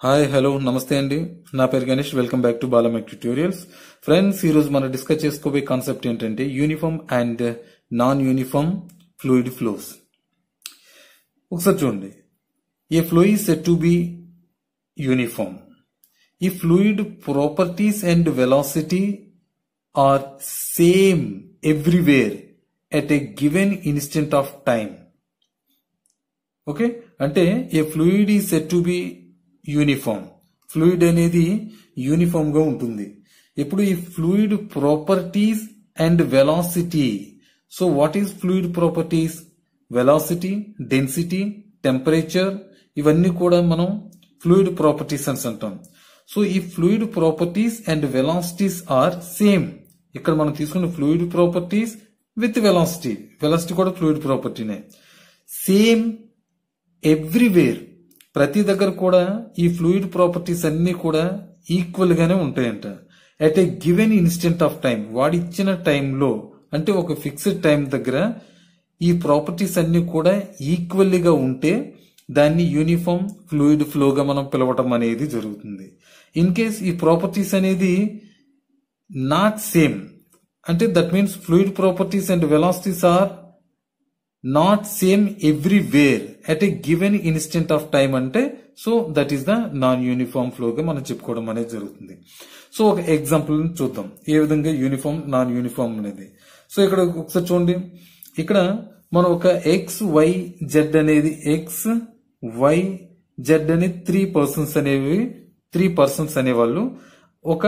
Hi hello నమస్తే అండి నా పేరు Ganesh welcome back to Balamech tutorials friends ఈ రోజు మనం డిస్కస్ చేసుకోబోయే కాన్సెప్ట్ ఏంటంటే uniform and non uniform fluid flows ఒకసారి చూడండి a flow is said to be uniform ఈ fluid properties and velocity are same everywhere at a given instant of time okay అంటే a fluid is said to be uniform fluid అనేది uniform గా ఉంటుంది ఇప్పుడు ఈ fluid properties and velocity so what is fluid properties velocity density temperature ఇవన్నీ కూడా మనం fluid properties అని అంటాం సో ఈ fluid properties and velocities are same ఇక్కడ మనం తీసుకున్న fluid properties with velocity velocity కూడా ఫ్లూయిడ్ ప్రాపర్టీనే సేమ్ ఎవ్రీవేర్ ప్రతి దగ్గర కూడా ఈ ఫ్లూయిడ్ ప్రాపర్టీస్ అన్ని కూడా ఈక్వల్ గానే ఉంటాయంట at a given instant of time వాడిచ్చిన టైంలో అంటే ఒక ఫిక్స్డ్ టైం దగ్గర ఈ ప్రాపర్టీస్ అన్ని కూడా ఈక్వల్లీగా ఉంటే దాన్ని యూనిఫామ్ ఫ్లూయిడ్ ఫ్లోగా మనం పిలవటం అనేది జరుగుతుంది ఇన్ కేస్ ఈ ప్రాపర్టీస్ అనేది నాట్ సేమ్ అంటే that means fluid properties and velocities are not same everywhere at a given instant of time అంటే so that is the non uniform ఫ్లోగా మనం చెప్పుకోవడం అనేది జరుగుతుంది సో ఒక ఎగ్జాంపుల్ చూద్దాం ఏ విధంగా యూనిఫామ్ నాన్ యూనిఫామ్ అనేది సో ఇక్కడ ఒకసారి చూడండి ఇక్కడ మనం ఒక ఎక్స్ వై జెడ్ అనేది ఎక్స్ వై జెడ్ అనే త్రీ పర్సన్స్ అనేవి త్రీ పర్సన్స్ అనేవాళ్ళు ఒక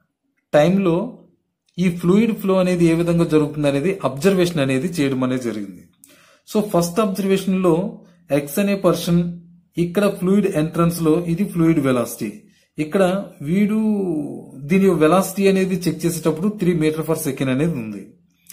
టైంలో ఈ ఫ్లూయిడ్ ఫ్లో అనేది ఏ విధంగా జరుగుతుంది అనేది అబ్జర్వేషన్ అనేది చేయడం అనేది జరిగింది సో ఫస్ట్ అబ్జర్వేషన్ లో ఎక్స్ అనే పర్సన్ ఇక్కడ ఫ్లూయిడ్ ఎంట్రన్స్ లో ఇది ఫ్లూయిడ్ వెలాసిటీ ఇక్కడ వీడు దీని వెలాసిటీ అనేది చెక్ చేసేటప్పుడు త్రీ మీటర్ ఫర్ సెకండ్ అనేది ఉంది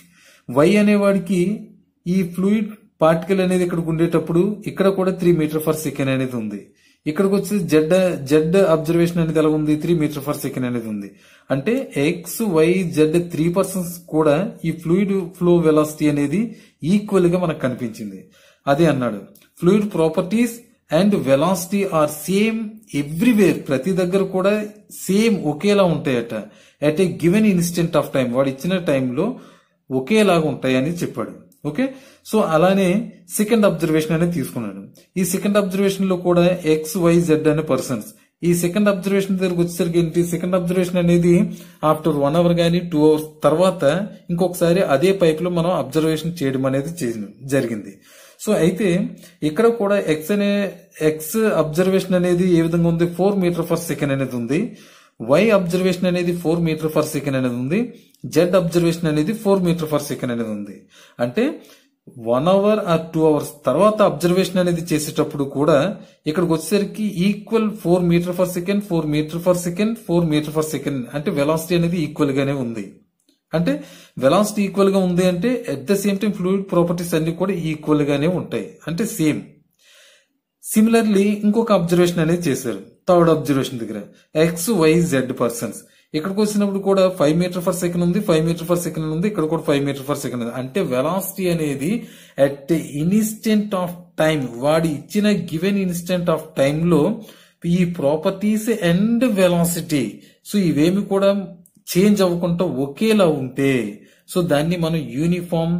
వై అనేవాడికి ఈ ఫ్లూయిడ్ పార్టికల్ అనేది ఇక్కడికి ఉండేటప్పుడు ఇక్కడ కూడా త్రీ మీటర్ ఫర్ సెకండ్ అనేది ఉంది ఇక్కడికి వచ్చి జెడ్ జెడ్ అబ్జర్వేషన్ అనేది ఎలా ఉంది త్రీ మీటర్ ఫర్ సెకండ్ అనేది ఉంది అంటే X Y Z three persons కూడా ఈ ఫ్లూయిడ్ ఫ్లో వెలాసిటీ అనేది ఈక్వల్ గా మనకు కనిపించింది అదే అన్నాడు fluid properties and velocity are same everywhere ప్రతి దగ్గర కూడా సేమ్ ఒకేలా ఉంటాయట at a given instant of time వాడు ఇచ్చిన టైంలో ఒకేలాగా ఉంటాయని చెప్పాడు ఓకే సో అలానే సెకండ్ అబ్జర్వేషన్ అనేది తీసుకున్నాడు ఈ సెకండ్ అబ్జర్వేషన్ లో కూడా ఎక్స్ వై జెడ్ అనే పర్సన్స్ ఈ సెకండ్ అబ్జర్వేషన్ దగ్గరకు వచ్చేసరికి ఏంటి సెకండ్ అబ్జర్వేషన్ అనేది ఆఫ్టర్ వన్ అవర్ కానీ టూ అవర్స్ తర్వాత ఇంకొకసారి అదే పైప్ లో మనం అబ్జర్వేషన్ చేయడం అనేది జరిగింది సో అయితే ఇక్కడ కూడా ఎక్స్ అనే ఎక్స్ అబ్జర్వేషన్ అనేది ఏ విధంగా ఉంది ఫోర్ మీటర్ ఫర్ సెకండ్ అనేది ఉంది వై అబ్జర్వేషన్ అనేది ఫోర్ మీటర్ ఫర్ సెకండ్ అనేది ఉంది జెడ్ అబ్జర్వేషన్ అనేది ఫోర్ మీటర్ ఫర్ సెకండ్ అనేది ఉంది అంటే one hour or two hours తర్వాత అబ్జర్వేషన్ అనేది చేసేటప్పుడు కూడా ఇక్కడికి వచ్చేసరికి equal four meter per second four meter per second four meter per second అంటే వెలాసిటీ అనేది ఈక్వల్ గానే ఉంది అంటే వెలాసిటీ ఈక్వల్ గా ఉంది అంటే at the same time fluid properties అన్ని కూడా ఈక్వల్ గానే ఉంటాయి అంటే సేమ్ సిమిలర్లీ ఇంకొక అబ్జర్వేషన్ అనేది చేశారు థర్డ్ అబ్జర్వేషన్ దగ్గర ఎక్స్ వై జెడ్ పర్సన్స్ ఇక్కడికి వచ్చినప్పుడు కూడా ఫైవ్ మీటర్ ఫర్ సెకండ్ ఉంది ఫైవ్ మీటర్ ఫర్ సెకండ్ ఉంది ఇక్కడ కూడా ఫైవ్ మీటర్ ఫర్ సెకండ్ ఉంది అంటే వెలాసిటీ అనేది అట్ ఇన్స్టెంట్ ఆఫ్ టైం వాడి ఇచ్చిన గివెన్ ఇన్స్టెంట్ ఆఫ్ టైంలో ఈ ప్రాపర్టీస్ అండ్ వెలాసిటీ సో ఇవేమి కూడా చేంజ్ అవ్వకుండా ఒకేలా ఉంటే సో దాన్ని మనం యూనిఫామ్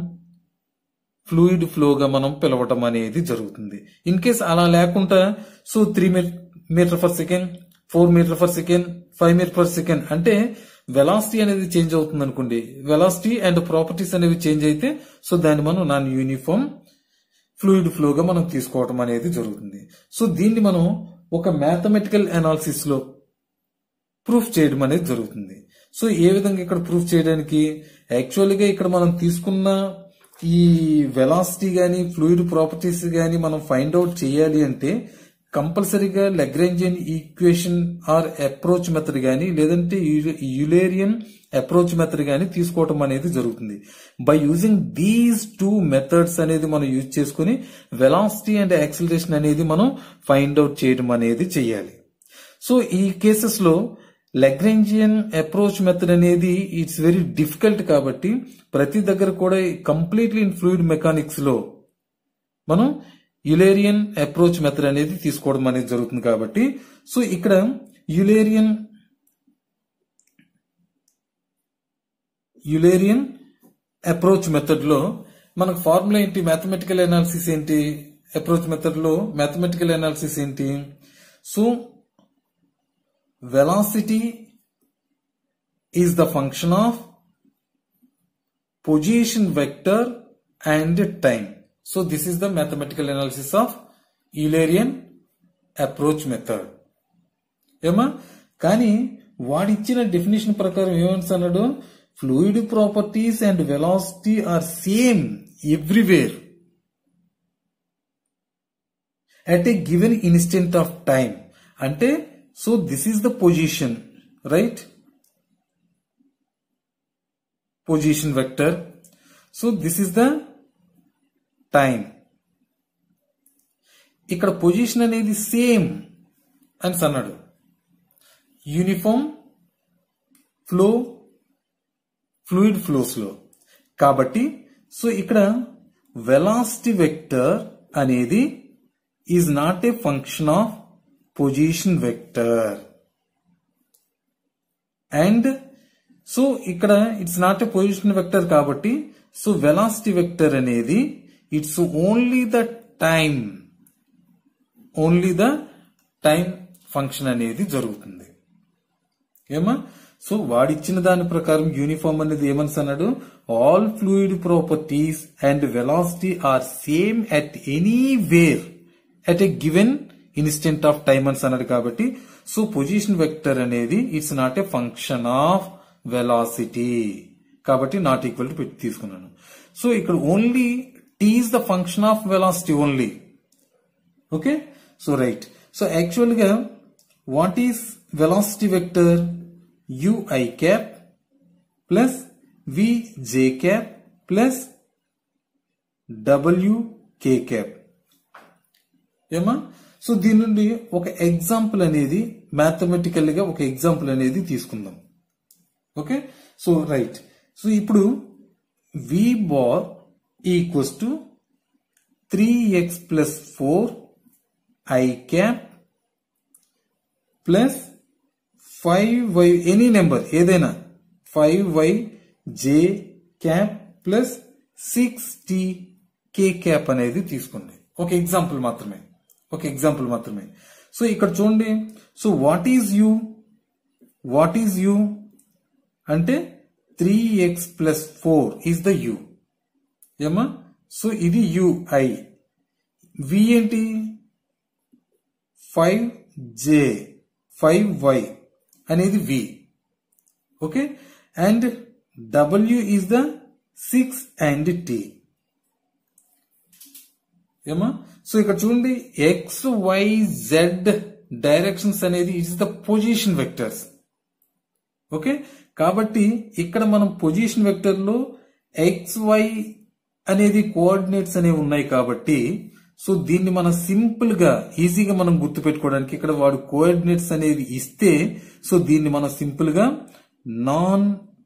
ఫ్లూయిడ్ ఫ్లోగా మనం పిలవటం అనేది జరుగుతుంది ఇన్ కేస్ అలా లేకుండా so three meter per second four meter per second five meter per second అంటే వెలాసిటీ అనేది చేంజ్ అవుతుంది అనుకోండి వెలాసిటీ అండ్ ప్రాపర్టీస్ అనేవి చేంజ్ అయితే సో దాన్ని మనం నాన్ యూనిఫామ్ ఫ్లూయిడ్ ఫ్లోగా మనం తీసుకోవటం అనేది జరుగుతుంది సో దీన్ని మనం ఒక మ్యాథమెటికల్ అనాలిసిస్ లో ప్రూఫ్ చేయడం అనేది జరుగుతుంది సో ఏ విధంగా ఇక్కడ ప్రూఫ్ చేయడానికి యాక్చువల్గా ఇక్కడ మనం తీసుకున్న ఈ వెలాసిటీ గాని ఫ్లూయిడ్ ప్రాపర్టీస్ గాని మనం ఫైండ్ అవుట్ చేయాలి అంటే కంపల్సరీగా Lagrangian equation or approach method గాని లేదంటే యులేరియన్ అప్రోచ్ మెథడ్ గాని తీసుకోవటం అనేది జరుగుతుంది by using these two methods అనేది మనం యూజ్ చేసుకుని వెలాసిటీ అండ్ యాక్సిలరేషన్ అనేది మనం ఫైండ్ అవుట్ చేయడం అనేది చేయాలి సో ఈ కేసెస్ లో లెగ్రేంజియన్ అప్రోచ్ మెథడ్ అనేది ఇట్స్ వెరీ డిఫికల్ట్ కాబట్టి ప్రతి దగ్గర కూడా కంప్లీట్లీ ఇన్ ఫ్లూయిడ్ మెకానిక్స్ లో మనం యులేరియన్ అప్రోచ్ మెథడ్ అనేది తీసుకోవడం అనేది జరుగుతుంది కాబట్టి సో ఇక్కడ యులేరియన్ యులేరియన్ అప్రోచ్ మెథడ్ లో మనకు ఫార్ములా ఏంటి మ్యాథమెటికల్ అనాలిసిస్ ఏంటి అప్రోచ్ మెథడ్ లో మ్యాథమెటికల్ అనాలిసిస్ ఏంటి so velocity is the function of position vector and time so this is the mathematical analysis of Eulerian approach method ఏమా కానీ వాడిచ్చిన definition ప్రకారం ఏమని అన్నాడు fluid properties and velocity are same everywhere at a given instant of time అంటే so this is the position right position vector so this is the time ఇక్కడ position అనేది same అని అన్నాడు యూనిఫామ్ ఫ్లో ఫ్లూయిడ్ ఫ్లోస్ లో కాబట్టి so ఇక్కడ velocity vector అనేది is not a function of position vector and so ఇక్కడ it's not a position vector కాబట్టి సో వెలాసిటీ వెక్టర్ అనేది it's only the time only the time function అనేది జరుగుతుంది ఏమా సో వాడిచ్చిన దాని ప్రకారం యూనిఫామ్ అనేది ఏమని అన్నాడు all fluid properties and velocity are same at anywhere at a given instant of time అని అన్నాడు కాబట్టి సో పొజిషన్ వెక్టర్ అనేది it's not a function of velocity కాబట్టి నాట్ ఈక్వల్ టు పెట్టి తీసుకున్నాను సో ఇక్కడ only T is the function of velocity only okay so right so actual గా what is velocity vector ui cap plus vj cap plus wk cap ఏమా so దీని నుండి ఒక example అనేది mathematical గా ఒక ఎగ్జాంపుల్ అనేది తీసుకుందాం ఓకే సో రైట్ సో ఇప్పుడు V bar equals to three X plus four I cap plus five Y any number ఏదైనా five Y J cap plus six T K cap అనేది తీసుకోండి ఒక ఎగ్జాంపుల్ మాత్రమే ఒక ఎగ్జాంపుల్ మాత్రమే సో ఇక్కడ చూడండి so what is U what is U అంటే three X plus four is the U ఏమా సో ఇది యు ఐ వి ఏంటి ఫైవ్ జే ఫైవ్ వై అనేది V okay and W is the six and T ఏమా so ఇక్కడ చూడండి X Y Z directions అనేది it's the position vectors okay కాబట్టి ఇక్కడ మనం పొజిషన్ వెక్టర్ లో ఎక్స్ వై అనేది కోఆర్డినేట్స్ అనేవి ఉన్నాయి కాబట్టి సో దీన్ని మనం సింపుల్ గా ఈజీగా మనం గుర్తు పెట్టుకోవడానికి ఇక్కడ వాడు కోఆర్డినేట్స్ అనేది ఇస్తే సో దీన్ని మనం సింపుల్ గా నాన్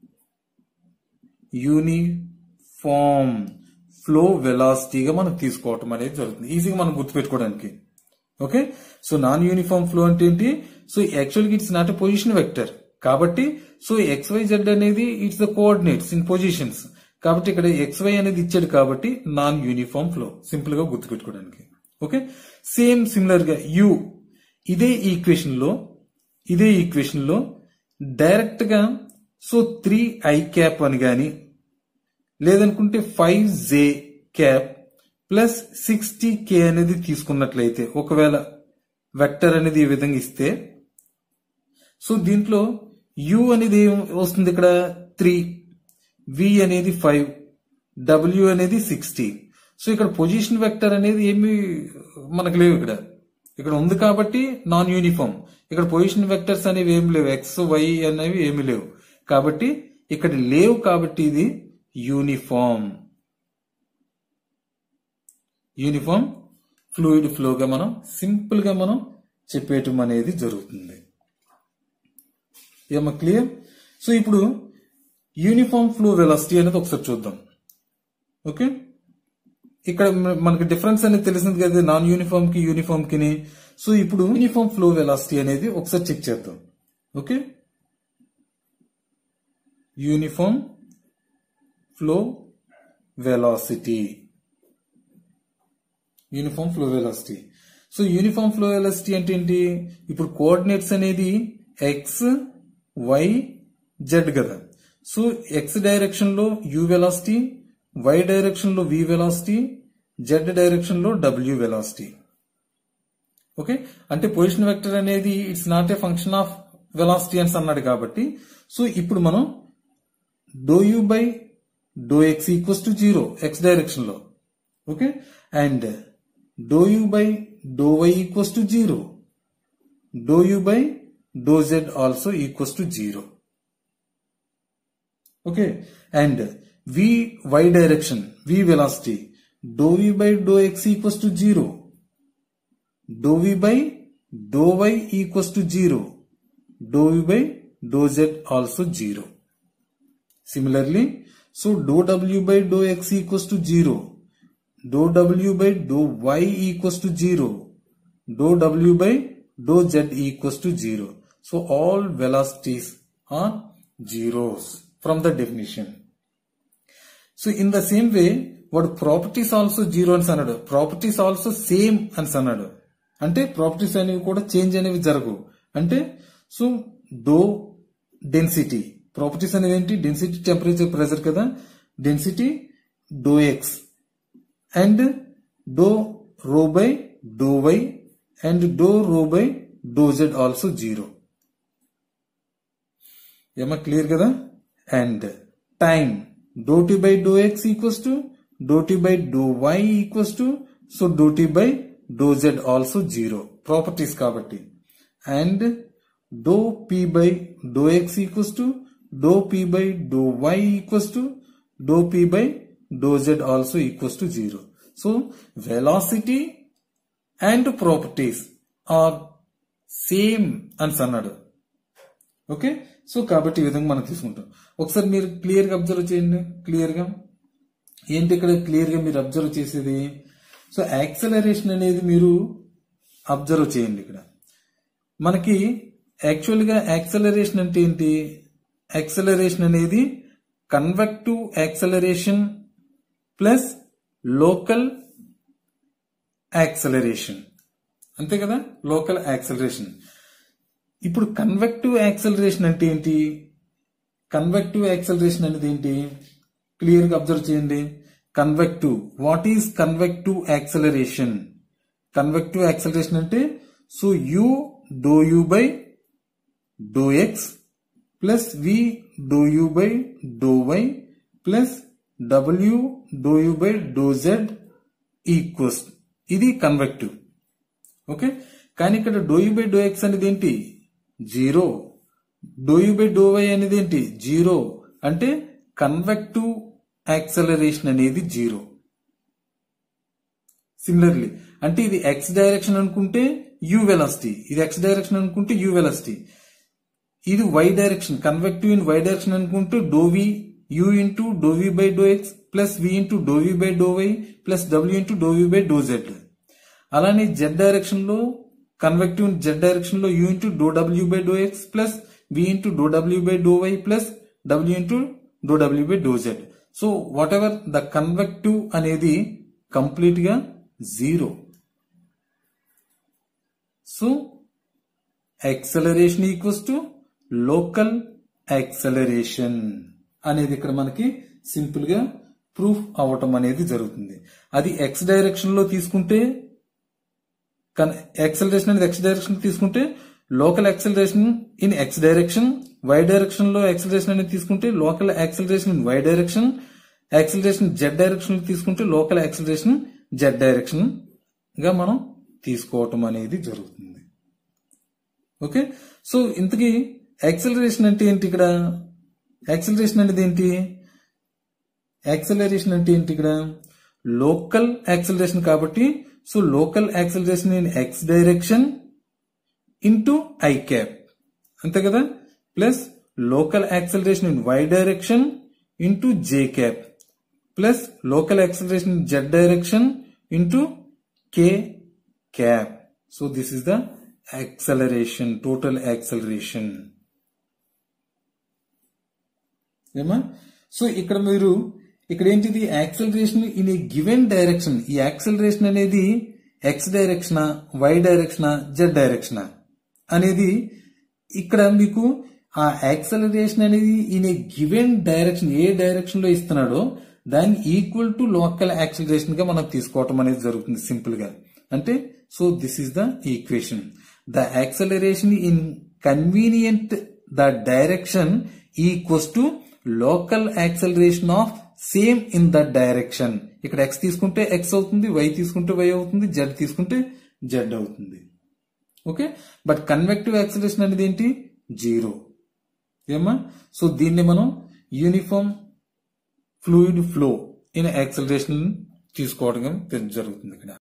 యూనిఫామ్ ఫ్లో వెలాసిటీగా మనం తీసుకోవటం అనేది జరుగుతుంది ఈజీగా మనం గుర్తుపెట్టుకోవడానికి okay so non uniform flow అంటే ఏంటి సో యాక్చువల్గా it's not a position vector కాబట్టి సో ఎక్స్ వై జెడ్ అనేది it's the coordinates in positions కాబట్టి ఇక్కడ ఎక్స్ వై అనేది ఇచ్చాడు కాబట్టి నాన్ యూనిఫామ్ ఫ్లో సింపుల్ గా గుర్తుపెట్టుకోవడానికి ఓకే సేమ్ సిమిలర్ గా యు ఇదే ఈక్వేషన్ లో ఇదే ఈక్వేషన్ లో డైరెక్ట్ గా సో త్రీ ఐ క్యాప్ అని గాని లేదనుకుంటే five J cap plus sixty K అనేది తీసుకున్నట్లయితే ఒకవేళ వెక్టర్ అనేది ఈ విధంగా ఇస్తే సో దీంట్లో యు అనేది ఏం వస్తుంది ఇక్కడ త్రీ వి అనేది ఫైవ్ డబ్ల్యూ అనేది సిక్స్టీ సో ఇక్కడ పొజిషన్ వెక్టర్ అనేది ఏమి మనకు లేవు ఇక్కడ ఇక్కడ ఉంది కాబట్టి నాన్ యూనిఫామ్ ఇక్కడ పొజిషన్ వెక్టర్స్ అనేవి ఏమి లేవు ఎక్స్ వై అనేవి ఏమి లేవు కాబట్టి ఇక్కడ లేవు కాబట్టి ఇది యూనిఫామ్ యూనిఫామ్ ఫ్లూయిడ్ ఫ్లోగా మనం సింపుల్ గా మనం చెప్పేయటం అనేది జరుగుతుంది ఏమో క్లియర్ సో ఇప్పుడు యూనిఫామ్ ఫ్లో వెలాసిటీ అనేది ఒకసారి చూద్దాం ఓకే ఇక్కడ మ- మనకి డిఫరెన్స్ అనేది తెలిసింది కదా నాన్ యూనిఫామ్ కి యూనిఫామ్ కి సో ఇప్పుడు యూనిఫామ్ ఫ్లో వెలాసిటీ అనేది ఒకసారి చెక్ చేద్దాం okay uniform flow velocity uniform flow velocity so uniform flow velocity అంటే ఏంటి ఇప్పుడు కోఆర్డినేట్స్ అనేది ఎక్స్ వై జెడ్ కదా సో ఎక్స్ డైరెక్షన్ లో యు వెలాసిటీ వై డైరెక్షన్ లో వి వెలాసిటీ జెడ్ డైరెక్షన్ లో డబ్ల్యూ వెలాసిటీ ఓకే అంటే పొజిషన్ వెక్టర్ అనేది it's not a function of velocity అని అన్నాడు కాబట్టి సో ఇప్పుడు మనం dou you by do X equals to zero X direction లో okay and dou you by do Y equals to zero do you by do Z also equals to zero okay and V Y direction V velocity dou V by do X equals to zero dou V by do Y equals to zero dou V by do Z also zero Similarly, so dou w by dou x equals to 0, dou w by dou y equals to 0, dou w by dou z equals to 0. So all velocities are zeros from the definition. So in the same way వాడు properties also zero అని అన్నాడు properties also same అని అన్నాడు అంటే properties అనేవి కూడా change అనేవి జరగవు అంటే సో డో డెన్సిటీ ప్రాపర్టీస్ అనేది ఏంటి డెన్సిటీ టెంపరేచర్ ప్రెజర్ కదా density dou X and dou rho by do Y and dou rho by do Z also zero ఏమో క్లియర్ కదా and time dou T by do X equals to dou T by do Y equals to so dou T by do Z also zero properties కాబట్టి and dou P by do X equals to dou P by do Y equals to dou P by do Z also equals to zero so velocity and properties are same అని అన్నాడు okay so కాబట్టి ఈ విధంగా మనం తీసుకుంటాం ఒకసారి మీరు clear గా అబ్జర్వ్ చేయండి క్లియర్ గా ఏంటి ఇక్కడ క్లియర్ గా మీరు అబ్జర్వ్ చేసేది సో యాక్సలరేషన్ అనేది మీరు అబ్జర్వ్ చేయండి ఇక్కడ మనకి యాక్చువల్ గా యాక్సలరేషన్ అంటే ఏంటి యాక్సలరేషన్ అనేది convective acceleration plus local acceleration అంతే కదా లోకల్ యాక్సలరేషన్ ఇప్పుడు కన్వెక్టివ్ యాక్సలరేషన్ అంటే ఏంటి కన్వెక్టివ్ యాక్సలరేషన్ అనేది ఏంటి క్లియర్ గా అబ్జర్వ్ చేయండి convective what is convective acceleration convective acceleration అంటే so u do you by do X plus v do you by do why plus డబ్ల్యూ do you by do z equals ఇది convective okay కానీ ఇక్కడ do you by do x అనేది ఏంటి zero do you by do y అనేది ఏంటి zero అంటే convective acceleration అనేది జీరో సిమిలర్లీ అంటే ఇది ఎక్స్ డైరెక్షన్ అనుకుంటే యూ వెలాసిటీ ఇది ఎక్స్ డైరెక్షన్ అనుకుంటే యూ వెలాసిటీ ఇది Y direction convective in why direction అనుకుంటే doe V U into doe V by do X plus V into doe V by do why plus W into doe V by do Z అలానే Z direction లో convective Z direction లో U into doe W by do X plus V into doe W by do why plus W into doe W by do Z so what ever the convective అనేది complete గా zero so acceleration equals to local acceleration అనేది ఇక్కడ మనకి simple గా proof అవటం అనేది జరుగుతుంది అది ఎక్స్ డైరెక్షన్ లో తీసుకుంటే యాక్సలరేషన్ అనేది ఎక్స్ డైరెక్షన్ తీసుకుంటే local acceleration in x direction y direction లో యాక్సలరేషన్ అనేది తీసుకుంటే local acceleration in why direction acceleration z direction లో తీసుకుంటే లోకల్ యాక్సలరేషన్ జెడ్ డైరెక్షన్ గా మనం తీసుకోవటం అనేది జరుగుతుంది ఓకే సో ఇంతకీ యాక్సలరేషన్ అంటే ఏంటి ఇక్కడ యాక్సలరేషన్ అనేది ఏంటి యాక్సలరేషన్ అంటే ఏంటి ఇక్కడ లోకల్ యాక్సలరేషన్ కాబట్టి so local acceleration in x direction into i cap అంతే కదా plus local acceleration in why direction into j cap plus local acceleration z direction into k cap so this is the acceleration total acceleration ఏమా so ఇక్కడ మీరు ఇక్కడ ఏంటిది acceleration in a given direction ఈ acceleration అనేది x direction y direction z direction అనేది ఇక్కడ మీకు ఆ యాక్సలరేషన్ అనేది ఇన్ ఏ గివెన్ డైరెక్షన్ ఏ డైరెక్షన్ లో ఇస్తున్నాడో దాన్ని ఈక్వల్ టు లోకల్ యాక్సలరేషన్ గా మనం తీసుకోవటం అనేది జరుగుతుంది సింపుల్ గా అంటే so this is the equation the acceleration in convenient the direction equals to local acceleration of same in the direction ఇక్కడ ఎక్స్ తీసుకుంటే ఎక్స్ అవుతుంది వై తీసుకుంటే వై అవుతుంది జెడ్ తీసుకుంటే జెడ్ అవుతుంది ఓకే బట్ కన్వెక్టివ్ యాక్సలరేషన్ అనేది ఏంటి జీరో ఏమా సో దీన్ని మనం uniform fluid flow in acceleration తీసుకోవడం జరుగుతుంది ఇక్కడ